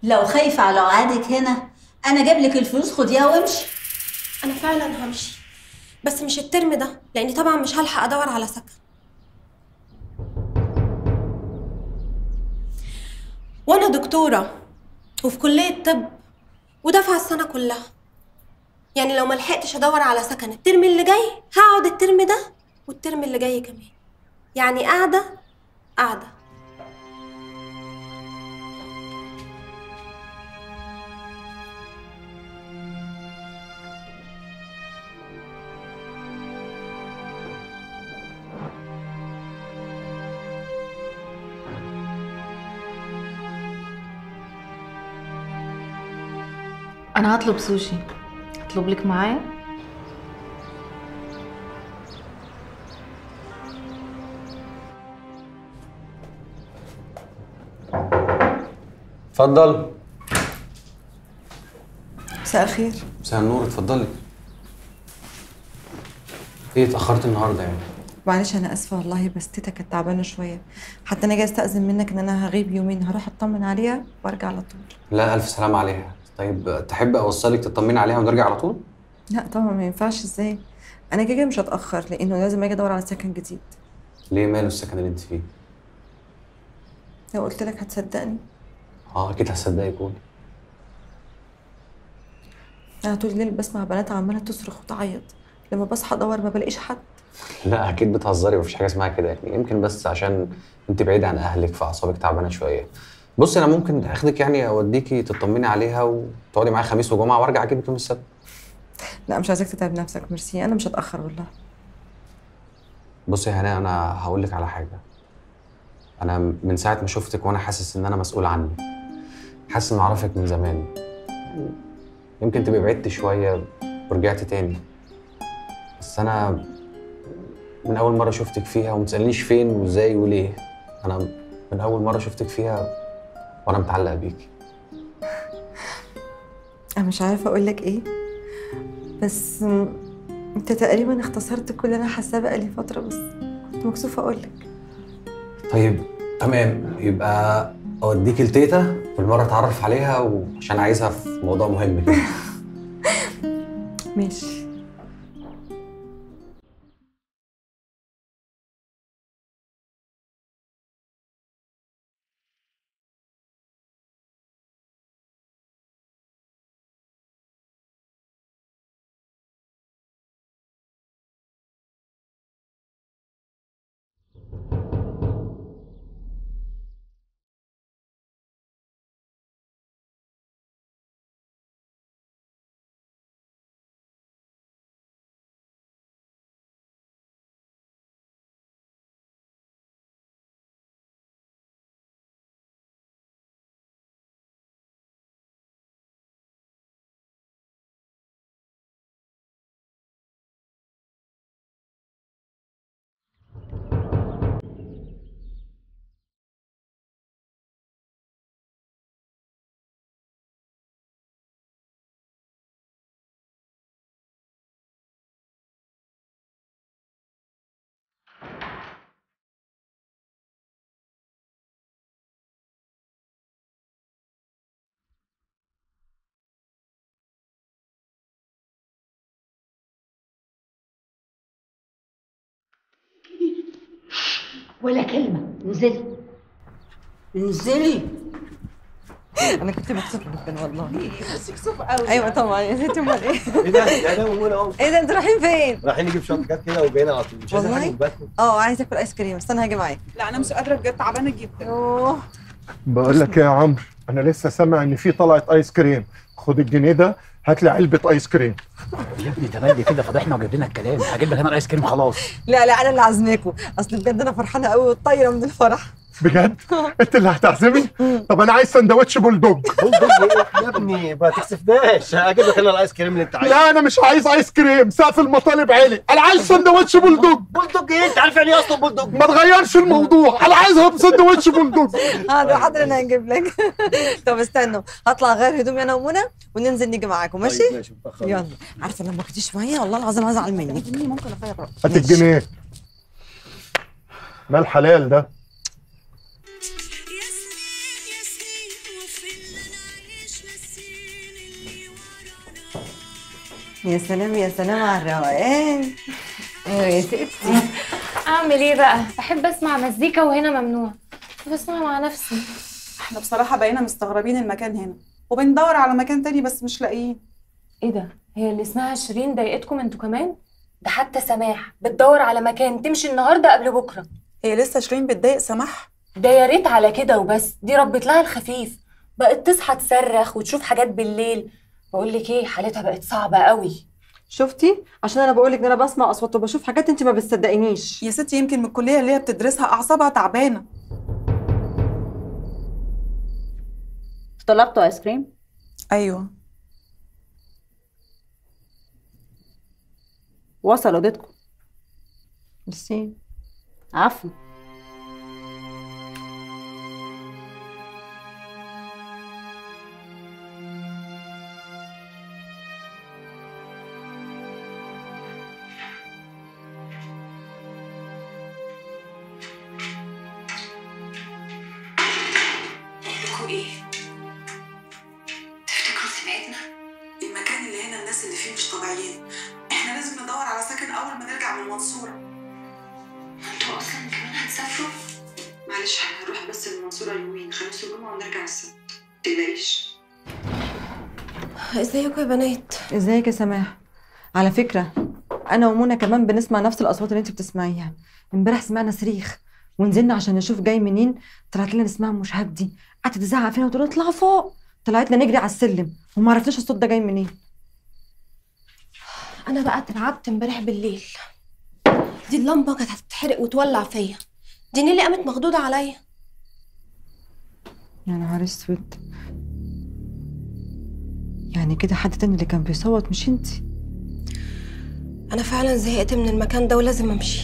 لو خايفه على قعدك هنا انا جايب لك الفلوس خديها وامشي انا فعلا همشي بس مش الترم ده لاني طبعا مش هلحق ادور على سكن وانا دكتوره وفي كليه طب ودافعه السنه كلها يعني لو ما لحقتش ادور على سكن الترم اللي جاي هقعد الترم ده والترم اللي جاي كمان يعني قاعده قاعده انا هطلب سوشي هطلب لك معايا اتفضل مساء الخير مساء النور اتفضلي ايه اتاخرت النهارده يعني معلش انا اسفه والله بس تيتا كانت تعبانه شويه حتى انا جاي استاذن منك ان انا هغيب يومين هروح اطمن عليها وارجع على طول لا الف سلامه عليها طيب تحب اوصلك تطمني عليها ونرجع على طول لا طبعا ما ينفعش ازاي انا كده كده مش هتاخر لانه لازم اجي ادور على سكن جديد ليه ماله السكن اللي انت فيه لو قلت لك هتصدقني اه اكيد هصدقك قولي انا طول الليل بسمع بنات عماله تصرخ وتعيط لما بصحى ادور ما بلاقيش حد لا اكيد بتهزري مفيش حاجه اسمها كده يعني يمكن بس عشان انت بعيد عن اهلك فاعصابك تعبانه شويه بصي انا ممكن اخدك يعني اوديكي تطمني عليها وتقعدي معايا خميس وجمعه وارجع اجيبك يوم السبت لا مش عايزاك تتعب نفسك ميرسي انا مش هتاخر والله بصي يا هناء انا هقول لك على حاجه انا من ساعه ما شفتك وانا حاسس ان انا مسؤول عنك حاسس ان اعرفك من زمان يمكن تبقي بعدت شويه ورجعت تاني بس انا من اول مره شفتك فيها وما تسالنيش فين وازاي وليه انا من اول مره شفتك فيها وانا متعلق بيكي انا مش عارفه اقول لك ايه بس م، انت تقريبا اختصرت كل اللي انا حاساه بقالي فتره بس كنت مكسوفه اقول لك طيب تمام يبقى اوديك لتيتا بالمره اتعرف عليها وعشان عايزها في موضوع مهم كده ماشي ولا كلمه انزلي انزلي انا كنت مكسوفه جدا والله مكسوفه قوي ايوه طبعا يا ستي امال ايه ايه ده؟ يا ده ومنى اهو ايه ده انتوا رايحين فين؟ رايحين نجيب شويه حاجات كده وجايين على طول مش عايز والله؟ حاجه من بالكم اه عايزه اكل ايس كريم استنى هاجي معاك لا انا مش قادره بجد تعبانه جدا اوه بقول لك ايه يا عمرو انا لسه سامع ان في طلعت ايس كريم خد الجنيه ده هات لي علبه ايس كريم يا ابني تملي كده فضحنا وجاب لنا الكلام هجيب لك انا الايس كريم خلاص لا لا انا اللي عازماكوا اصل بجد انا فرحانه قوي وطايره من الفرح بجد انت اللي هتعزمي طب انا عايز سندوتش بولدوج بولدوج ايه يا ابني ما تكسفناش هجيب لك انا الايس كريم اللي انت عايزه لا انا مش عايز ايس كريم سقف المطالب عالي انا عايز سندوتش بولدوج بولدوج ايه انت عارف يعني ايه اصلا بولدوج ما تغيرش الموضوع انا عايزها بسندوتش بولدوج حاضر حاضر انا هجيب لك طب استنوا هطلع اغير هدومي انا ومنى وننزل نيجي معاكم ماشي طيب ماشي متأخر. يلا عارفه لما كنتيش معايا والله العظيم هزعل منك ممكن اغير رأيي هات الجنيه ما الحلال ده يا سلام يا سلام على الروقان ايوه يا ستي اعمل ايه بقى بحب اسمع مزيكا وهنا ممنوع بسمع مع نفسي احنا بصراحة بقينا مستغربين المكان هنا وبندور على مكان تاني بس مش لاقيين ايه ده هي اللي اسمها شيرين ضايقتكم انتوا كمان ده حتى سماح بتدور على مكان تمشي النهارده قبل بكره هي لسه شيرين بتضايق سماح ده يا ريت على كده وبس دي ربت لها الخفيف بقت تصحى تصرخ وتشوف حاجات بالليل بقول لك ايه حالتها بقت صعبه قوي شفتي عشان انا بقول لك ان انا بسمع اصوات وبشوف حاجات انت ما بتصدقينيش يا ستي يمكن من الكلية اللي هي بتدرسها أعصابها تعبانة طلبتوا ايس كريم أيوه وصل اوضتكم ميرسي عفوا لكم ايه؟ تفتكروا سمعتنا؟ المكان اللي هنا الناس اللي فيه مش طبيعيين احنا لازم ندور على سكن أول ما نرجع من المنصورة انتوا أصلا كمان هتسافروا؟ معلش احنا هنروح بس المنصورة يومين خميس وجمعة ونرجع السبت متقلقيش ازيكم يا بنات ازيك يا سماح على فكره انا ومنى كمان بنسمع نفس الاصوات اللي انت بتسمعيها امبارح سمعنا صريخ ونزلنا عشان نشوف جاي منين طلعت لنا اسمها مش هبدي قعدت تزعق فينا وتقول اطلع فوق طلعتنا نجري على السلم وما عرفناش الصوت ده جاي منين انا بقى اترعبت امبارح بالليل دي اللمبه كانت هتتحرق وتولع فيا دي نيلي قامت مخضوضه عليا يا نهار اسود يعني كده حد تاني اللي كان بيصوت مش انتي انا فعلا زهقت من المكان ده ولازم امشي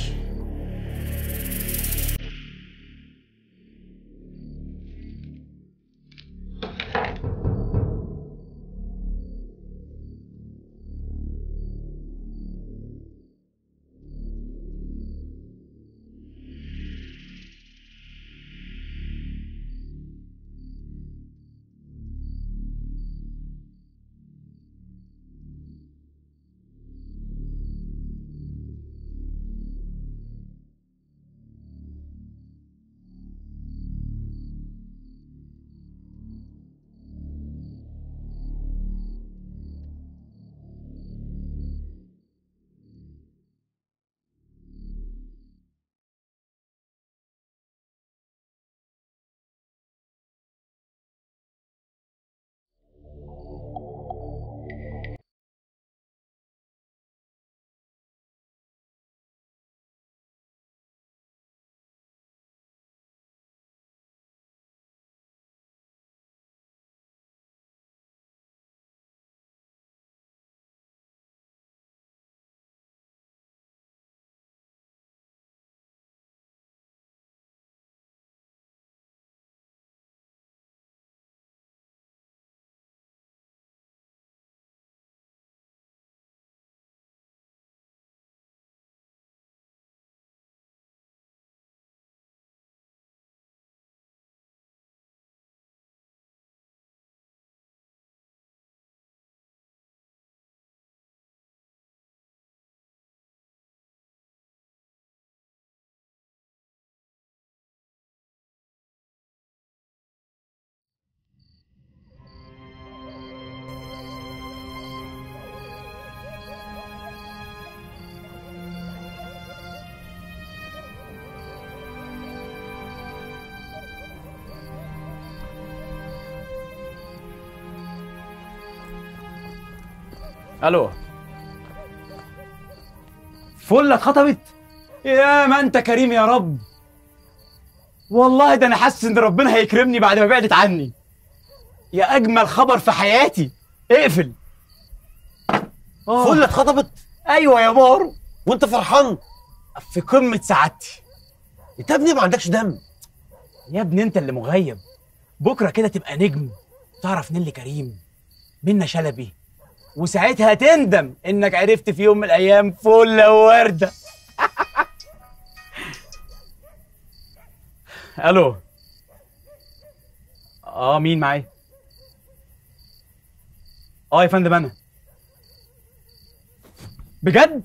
الو فله اتخطبت يا ما انت كريم يا رب والله ده انا حاسس ان ربنا هيكرمني بعد ما بعدت عني يا اجمل خبر في حياتي اقفل آه. فله اتخطبت ايوه يا مارو وانت فرحان في قمه سعادتي انت يا ابني ما عندكش دم يا ابني انت اللي مغيب بكره كده تبقى نجم تعرف نيلي كريم منى شلبي وساعتها تندم انك عرفت في يوم من الايام فله وورده الو اه مين معايا اه يا فندم انا بجد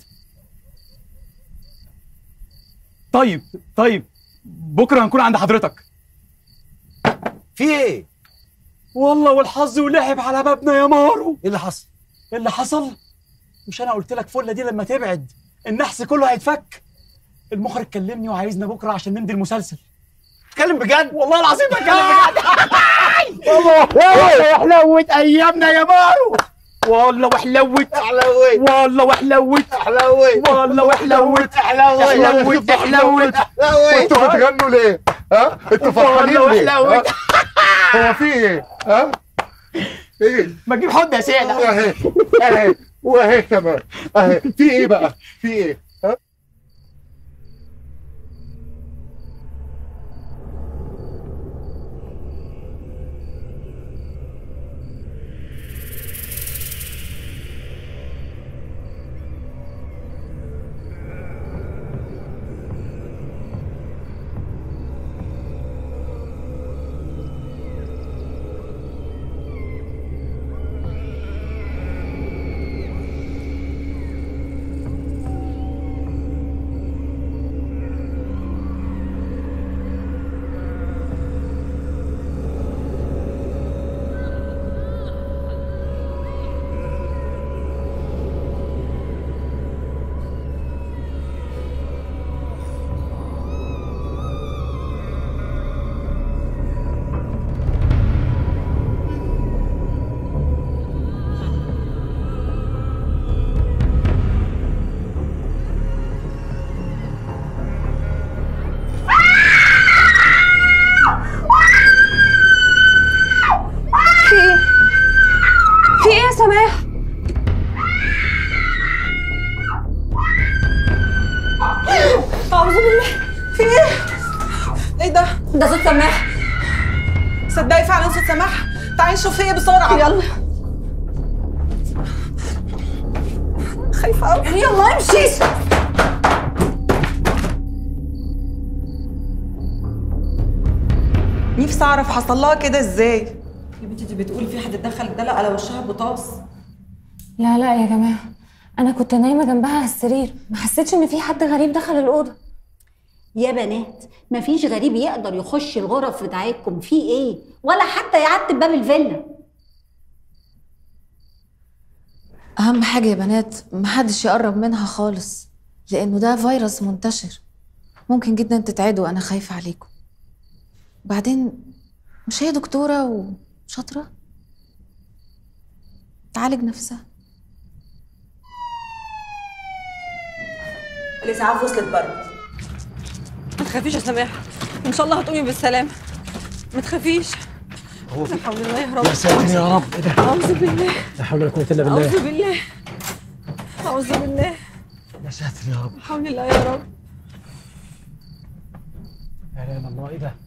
طيب طيب بكره هنكون عند حضرتك في ايه؟ والله والحظ ولعب على بابنا يا مارو ايه اللي حصل؟ اللي حصل مش انا قلت لك فله دي لما تبعد النحس كله هيتفك المخرج كلمني وعايزنا بكره عشان نمضي المسلسل اتكلم بجد والله العظيم بكلم بجد والله وحلوت ايامنا يا مارو والله وحلوت حلوت والله وحلوت حلوت والله وحلوت حلوت حلوت انتوا بتغنوا ليه؟ ها؟ انتوا فرحانين والله ليه؟ وحلوت. ها؟ هو في ايه؟ ها؟ ايه؟ ما تجيب حد يا سيدة واهي اهي واهي كمان اهي في ايه بقى؟ في ايه؟ ها؟ في ايه؟ في ايه يا سماح؟ أعوذ بالله في ايه؟ ايه ده؟ ده صوت سماح صدقي فعلا صوت سماح تعالي نشوف ايه بسرعة يلا خايفة قوي يلا امشي نفسي اعرف حصل لها كده ازاي يا بنتي دي بتقول في حد دخل ادالها على وشها بطاس لا لا يا جماعة أنا كنت نايمة جنبها على السرير ما حسيتش إن في حد غريب دخل الأوضة يا بنات مفيش غريب يقدر يخش الغرف بتاعتكم في ايه ولا حتى يعتب باب الفيلا اهم حاجه يا بنات محدش يقرب منها خالص لانه ده فيروس منتشر ممكن جدا تتعدوا انا خايفه عليكم بعدين مش هي دكتوره وشاطره تعالج نفسها الاسعاف وصلت بره ما تخافيش يا سماح ان شاء الله هتقومي بالسلامة ما تخافيش هو لا حول الله يا رب يا ساتر يا رب ايه ده؟ اعوذ بالله لا حول ولا قوة الا بالله اعوذ بالله اعوذ بالله يا ساتر يا رب لا حول الله يا رب لا اله الا الله ايه ده؟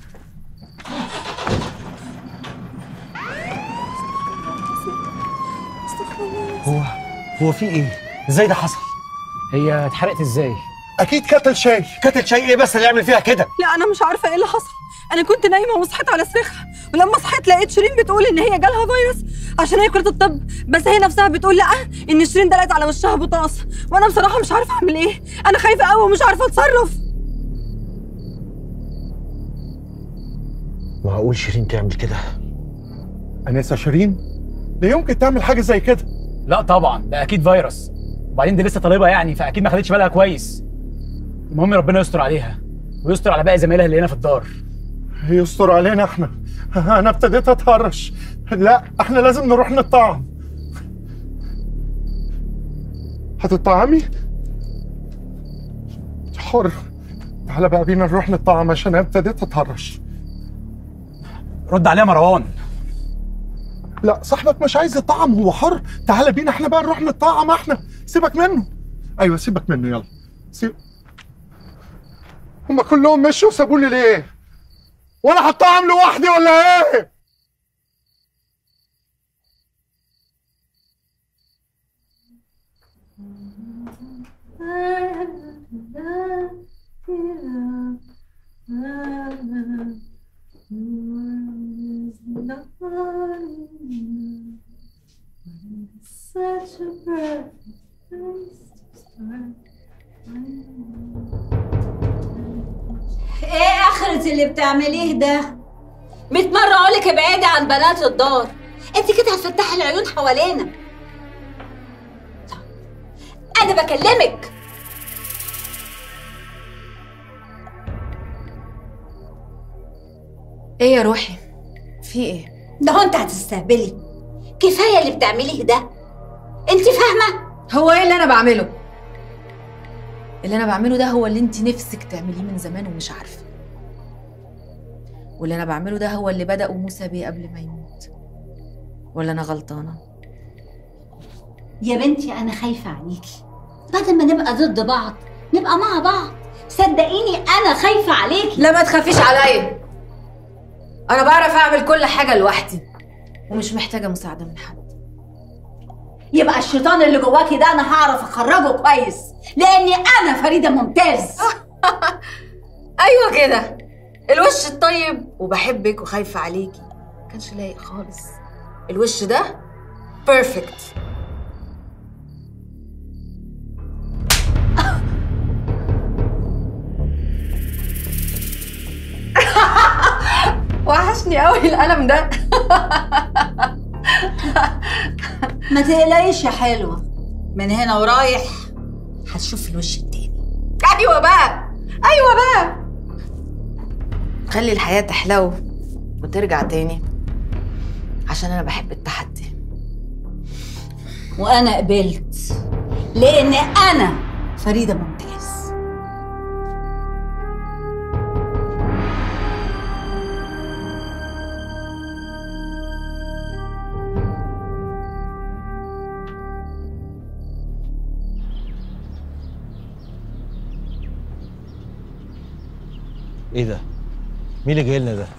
استغفر الله هو هو في ايه؟ ازاي ده حصل؟ هي اتحرقت ازاي اكيد كتل شاي كتل شيء ايه بس اللي يعمل فيها كده؟ لا انا مش عارفه ايه اللي حصل انا كنت نايمه وصحيت على صريخها ولما صحيت لقيت شيرين بتقول ان هي جالها فيروس عشان هي كليه الطب بس هي نفسها بتقول لا ان شيرين دلقت على وشها بطاس وانا بصراحه مش عارفه اعمل ايه انا خايفه قوي ومش عارفه اتصرف معقول شيرين تعمل كده؟ انسه شيرين لا يمكن تعمل حاجه زي كده لا طبعا ده اكيد فيروس وبعدين دي لسه طالبه يعني فاكيد ما خدتش بالها كويس المهم ربنا يستر عليها ويستر على باقي زمايلها اللي هنا في الدار يستر علينا احنا انا ابتديت اتهرش لا احنا لازم نروح نطعم هتطعمي حر تعالى بقى بينا نروح نطعم عشان انا ابتديت اتهرش رد عليها مروان لا صاحبك مش عايز يطعم هو حر تعالى بينا احنا بقى نروح نطعم احنا سيبك منه ايوه سيبك منه يلا سيب هما كلهم مشوا وسابوني ليه وانا هطعم لوحدي ولا ايه Such a perfect place. ايه اخرة اللي بتعمليه ده؟ مية مرة اقولك ابعدي عن بنات الدار انت كده هتفتحي العيون حوالينا انا بكلمك ايه يا روحي في ايه ده هو انت هتستهبلي كفاية اللي بتعمليه ده انت فاهمة؟ هو ايه اللي انا بعمله اللي انا بعمله ده هو اللي انت نفسك تعمليه من زمان ومش عارفه واللي انا بعمله ده هو اللي بدأه موسى بيه قبل ما يموت ولا انا غلطانه يا بنتي انا خايفة عليكي بدل ما نبقى ضد بعض نبقى مع بعض صدقيني انا خايفة عليكي لا ما تخافيش عليا انا بعرف اعمل كل حاجه لوحدي ومش محتاجه مساعده من حد يبقى الشيطان اللي جواكي ده انا هعرف اخرجه كويس لاني انا فريده ممتاز ايوه كده الوش الطيب وبحبك وخايفه عليكي ما كانش لايق خالص الوش ده بيرفكت وحشني قوي القلم ده ما تقلقيش يا حلوه من هنا ورايح هتشوف الوش التاني ايوه بقى ايوه بقى خلي الحياه تحلو وترجع تاني عشان انا بحب التحدي وانا قبلت لان انا فريده ممتاز ايه ده؟ مين اللي جاي لنا ده؟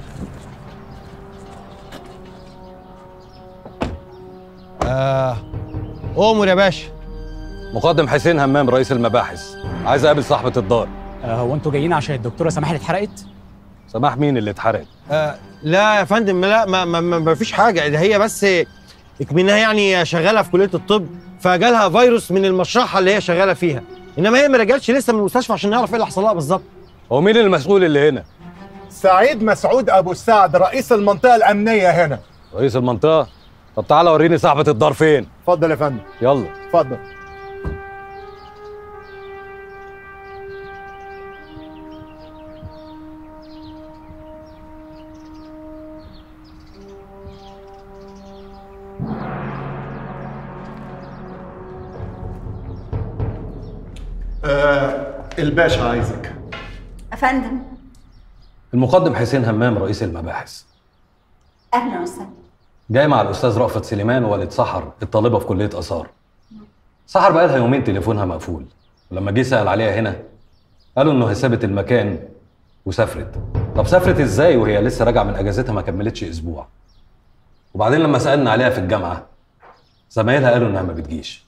آه أمر يا باشا مقدم حسين همام رئيس المباحث عايز اقابل صاحبة الدار آه هو انتوا جايين عشان الدكتوره سماح اللي اتحرقت؟ سماح مين اللي اتحرقت؟ آه لا يا فندم لا ما, ما, ما, ما فيش حاجة ده هي بس اكمنها يعني شغالة في كلية الطب فجالها فيروس من المشرحة اللي هي شغالة فيها إنما هي ما رجعتش لسه من المستشفى عشان نعرف إيه اللي حصل لها بالظبط هو مين المسؤول اللي هنا؟ سعيد مسعود ابو السعد رئيس المنطقه الامنيه هنا رئيس المنطقة؟ طب تعالى وريني صاحبة الدار فين؟ اتفضل يا فندم يلا اتفضل آه الباشا عايزك افندم المقدم حسين همام رئيس المباحث اهلا وسهلا جاي مع الأستاذ رأفت سليمان والد سحر الطالبة في كلية آثار سحر بقالها يومين تليفونها مقفول ولما جه سأل عليها هنا قالوا إنه سابت المكان وسافرت طب سافرت إزاي وهي لسه راجعة من أجازتها ما كملتش أسبوع وبعدين لما سألنا عليها في الجامعة زمايلها قالوا إنها ما بتجيش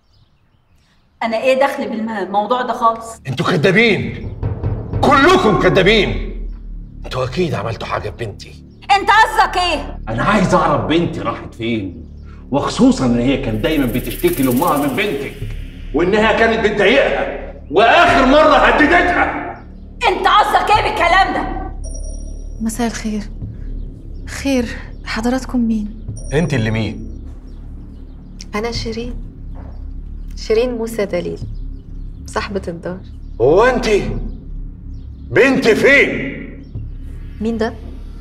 انا ايه دخل بالموضوع ده خالص انتوا كدابين كلكم كدابين انتوا اكيد عملتوا حاجه ببنتي انت قصدك ايه انا عايز اعرف بنتي راحت فين وخصوصا ان هي كانت دايما بتشتكي لامها من بنتك وانها كانت بتضايقها واخر مره هددتها انت قصدك ايه بالكلام ده مساء الخير خير حضراتكم مين انت اللي مين انا شيرين شيرين موسى دليل صاحبة الدار هو انت بنتي فين مين ده؟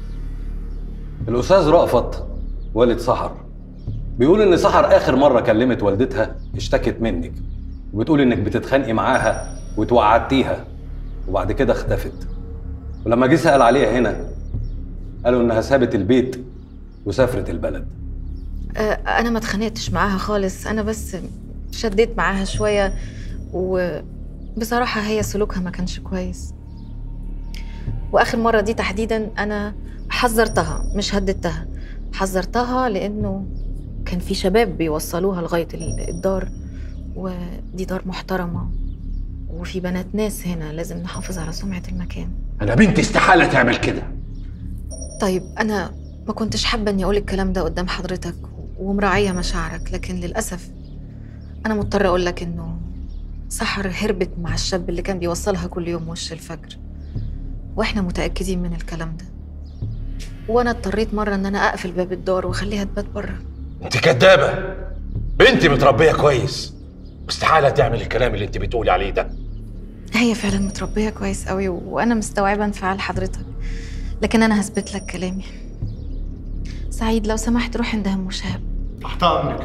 الأستاذ رأفت والد سحر بيقول إن سحر آخر مرة كلمت والدتها اشتكت منك وبتقول إنك بتتخانقي معاها وتوعدتيها وبعد كده اختفت ولما جه سأل عليها هنا قالوا إنها سابت البيت وسافرت البلد آه، انا ما اتخانقتش معاها خالص انا بس شديت معاها شويه وبصراحه هي سلوكها ما كانش كويس واخر مره دي تحديدا انا حذرتها مش هددتها حذرتها لانه كان في شباب بيوصلوها لغايه ال- الدار ودي دار محترمه وفي بنات ناس هنا لازم نحافظ على سمعه المكان انا بنتي استحاله تعمل كده طيب انا ما كنتش حابه اني اقول الكلام ده قدام حضرتك ومراعيه مشاعرك لكن للاسف انا مضطره اقول لك انه سحر هربت مع الشاب اللي كان بيوصلها كل يوم وش الفجر واحنا متأكدين من الكلام ده وانا اضطريت مرة ان انا اقفل باب الدار واخليها تبات بره انت كدابه بنتي متربيه كويس استحاله تعمل الكلام اللي انت بتقولي عليه ده هي فعلا متربية كويس قوي وانا مستوعبة انفعال حضرتك لكن انا هثبت لك كلامي سعيد لو سمحت روح عند ام شهاب تحت امرك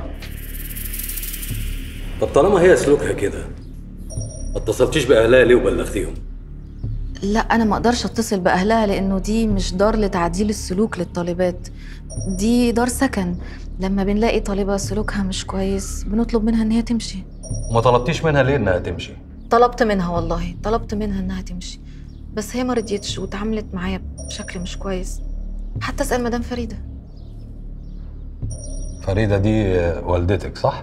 طب طالما هي سلوكها كده ما اتصلتيش باهلها ليه وبلغتيهم لا انا ما اقدرش اتصل باهلها لانه دي مش دار لتعديل السلوك للطالبات دي دار سكن لما بنلاقي طالبة سلوكها مش كويس بنطلب منها ان هي تمشي وما طلبتيش منها ليه انها تمشي طلبت منها والله طلبت منها انها تمشي بس هي ما رضيتش وتعاملت معايا بشكل مش كويس حتى اسال مدام فريده فريده دي والدتك صح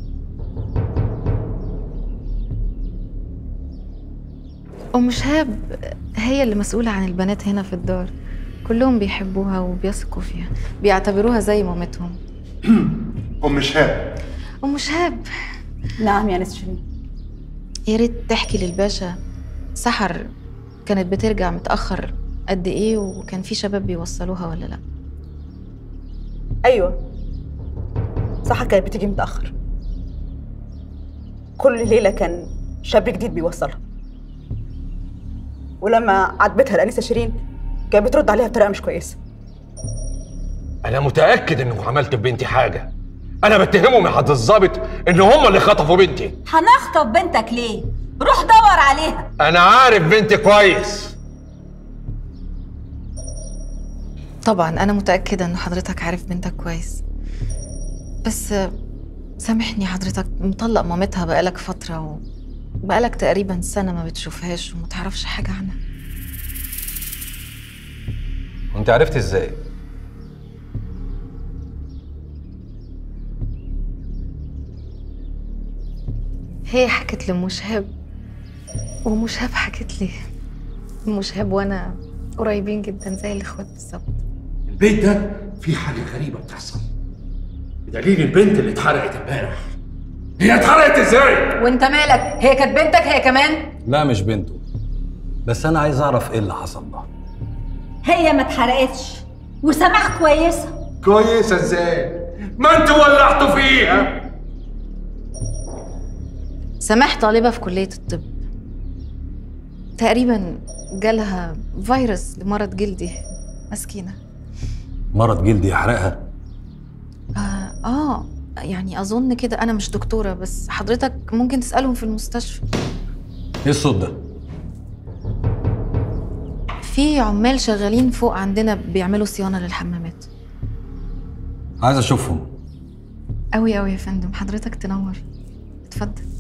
ام شهاب هي اللي مسؤوله عن البنات هنا في الدار كلهم بيحبوها وبيثقوا فيها بيعتبروها زي مامتهم ام شهاب ام شهاب نعم يا ناس شيرين يا ريت تحكي للباشا سحر كانت بترجع متاخر قد ايه وكان في شباب بيوصلوها ولا لا ايوه سحر كانت بتيجي متاخر كل ليله كان شاب جديد بيوصلها ولما عاتبتها الانسه شيرين كانت بترد عليها بطريقه مش كويسه انا متاكد انكم عملت ببنتي حاجه انا بتهمهم يا حضرة الظابط ان هم اللي خطفوا بنتي هنخطف بنتك ليه روح دور عليها انا عارف بنتي كويس طبعا انا متاكده ان حضرتك عارف بنتك كويس بس سامحني حضرتك مطلق مامتها بقالك فتره وبقالك تقريبا سنه ما بتشوفهاش وما تعرفش حاجه عنها وانت عرفتي ازاي هي حكت لأم شهاب وأم شهاب حكت لي أم شهاب وأنا قريبين جدا زي الإخوات بالظبط البيت ده فيه حاجه غريبه بتحصل بدليل البنت اللي اتحرقت امبارح هي اتحرقت ازاي وانت مالك هي كانت بنتك هي كمان لا مش بنته بس انا عايز اعرف ايه اللي حصل لها هي ما اتحرقتش وسماح كويسه كويسه ازاي ما انتوا ولعتوا فيها سماح طالبة في كلية الطب تقريبا جالها فيروس لمرض جلدي مسكينة مرض جلدي يحرقها آه, آه يعني أظن كده أنا مش دكتورة بس حضرتك ممكن تسألهم في المستشفى ايه الصوت ده في عمال شغالين فوق عندنا بيعملوا صيانة للحمامات عايز اشوفهم أوي أوي يا فندم حضرتك تنور اتفضل